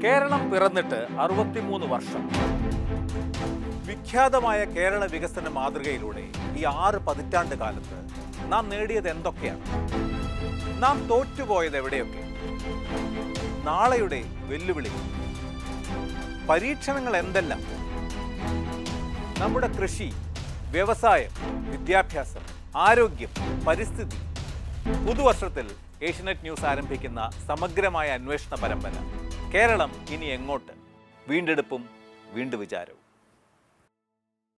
കേരളം പിറന്നിട്ട് അറുപത്തിമൂന്ന് വർഷം വിഖ്യാതമായ കേരള വികസന മാതൃകയിലൂടെ ഈ ആറ് പതിറ്റാണ്ട് കാലത്ത് നാം നേടിയത് എന്തൊക്കെയാണ് നാം തോറ്റുപോയത് എവിടെയൊക്കെ നാളെയുടെ വെല്ലുവിളി പരീക്ഷണങ്ങൾ എന്തെല്ലാം നമ്മുടെ കൃഷി വ്യവസായം വിദ്യാഭ്യാസം ആരോഗ്യം പരിസ്ഥിതി പുതുവർഷത്തിൽ ഏഷ്യനെറ്റ് ന്യൂസ് ആരംഭിക്കുന്ന സമഗ്രമായ അന്വേഷണ പരമ്പര കേരളം ഇനി എങ്ങോട്ട് വീണ്ടെടുപ്പും വീണ്ടു വിചാരവും